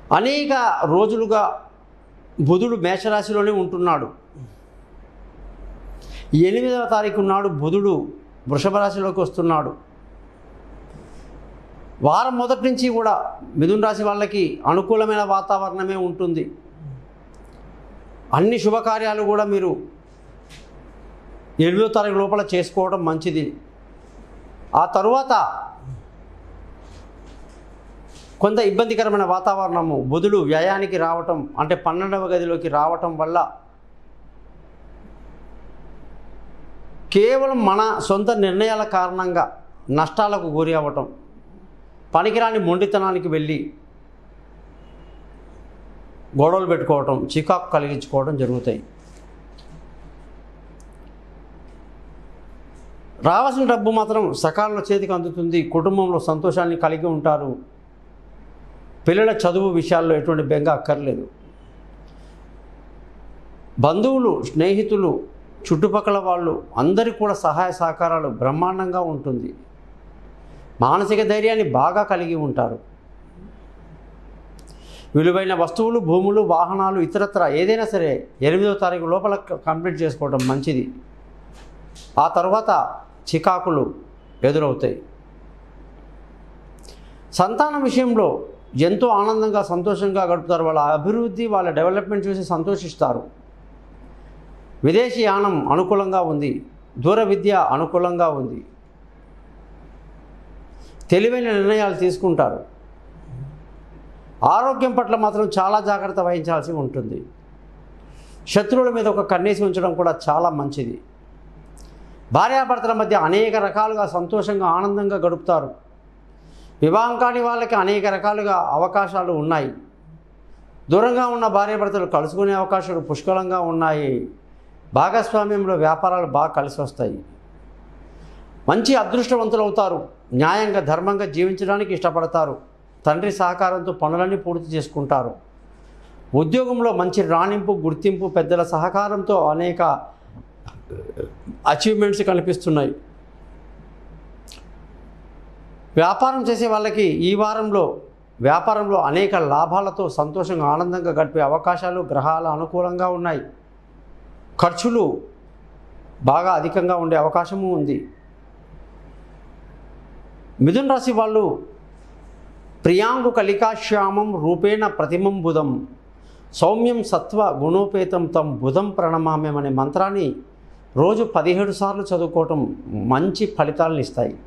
అనేక రోజులుగా బుధుడు మేషరాశిలోనే ఉంటున్నాడు ఎనిమిదవ తారీఖు నాడు బుధుడు వృషభ రాశిలోకి వస్తున్నాడు వారం మొదటి నుంచి కూడా మిథున రాశి వాళ్ళకి అనుకూలమైన వాతావరణమే ఉంటుంది అన్ని శుభకార్యాలు కూడా మీరు ఎనిమిదో తారీఖు లోపల చేసుకోవడం మంచిది ఆ తరువాత కొంత ఇబ్బందికరమైన వాతావరణము బుధుడు వ్యయానికి రావటం అంటే పన్నెండవ గదిలోకి రావటం వల్ల కేవలం మన సొంత నిర్ణయాల కారణంగా నష్టాలకు గురి అవ్వటం పనికిరాని మొండితనానికి వెళ్ళి గొడవలు పెట్టుకోవటం చికాకు కలిగించుకోవడం జరుగుతాయి రావాల్సిన డబ్బు మాత్రం సకాలంలో చేతికి అందుతుంది కుటుంబంలో సంతోషాన్ని కలిగి ఉంటారు పిల్లల చదువు విషయాల్లో ఎటువంటి బెంగ అక్కర్లేదు బంధువులు స్నేహితులు చుట్టుపక్కల వాళ్ళు అందరికీ కూడా సహాయ సహకారాలు బ్రహ్మాండంగా ఉంటుంది మానసిక ధైర్యాన్ని బాగా కలిగి ఉంటారు విలువైన వస్తువులు భూములు వాహనాలు ఇతరత్ర ఏదైనా సరే ఎనిమిదో తారీఖు లోపల కంప్లీట్ చేసుకోవడం మంచిది ఆ తర్వాత చికాకులు ఎదురవుతాయి సంతానం విషయంలో ఎంతో ఆనందంగా సంతోషంగా గడుపుతారు వాళ్ళ అభివృద్ధి వాళ్ళ డెవలప్మెంట్ చూసి సంతోషిస్తారు విదేశీ యానం అనుకూలంగా ఉంది దూర విద్య అనుకూలంగా ఉంది తెలివైన నిర్ణయాలు తీసుకుంటారు ఆరోగ్యం పట్ల మాత్రం చాలా జాగ్రత్త వహించాల్సి ఉంటుంది శత్రువుల మీద ఒక కన్నేసి ఉంచడం కూడా చాలా మంచిది భార్యాభర్తల మధ్య అనేక రకాలుగా సంతోషంగా ఆనందంగా గడుపుతారు వివాహం కాని వాళ్ళకి అనేక రకాలుగా అవకాశాలు ఉన్నాయి దూరంగా ఉన్న భార్యాభర్తలు కలుసుకునే అవకాశాలు పుష్కలంగా ఉన్నాయి భాగస్వామ్యంలో వ్యాపారాలు బాగా కలిసి వస్తాయి మంచి అదృష్టవంతులు అవుతారు న్యాయంగా ధర్మంగా జీవించడానికి ఇష్టపడతారు తండ్రి సహకారంతో పనులన్నీ పూర్తి చేసుకుంటారు ఉద్యోగంలో మంచి రాణింపు గుర్తింపు పెద్దల సహకారంతో అనేక అచీవ్మెంట్స్ కనిపిస్తున్నాయి వ్యాపారం చేసే వాళ్ళకి ఈ వారంలో వ్యాపారంలో అనేక లాభాలతో సంతోషంగా ఆనందంగా గడిపే అవకాశాలు గ్రహాల అనుకూలంగా ఉన్నాయి ఖర్చులు బాగా అధికంగా ఉండే అవకాశము ఉంది మిథున రాశి వాళ్ళు ప్రియాంగు కలికాశ్యామం రూపేణ ప్రతిమం బుధం సౌమ్యం సత్వ గుణోపేతం తం బుధం ప్రణమామ్యం అనే మంత్రాన్ని రోజు పదిహేడు సార్లు చదువుకోవటం మంచి ఫలితాలను ఇస్తాయి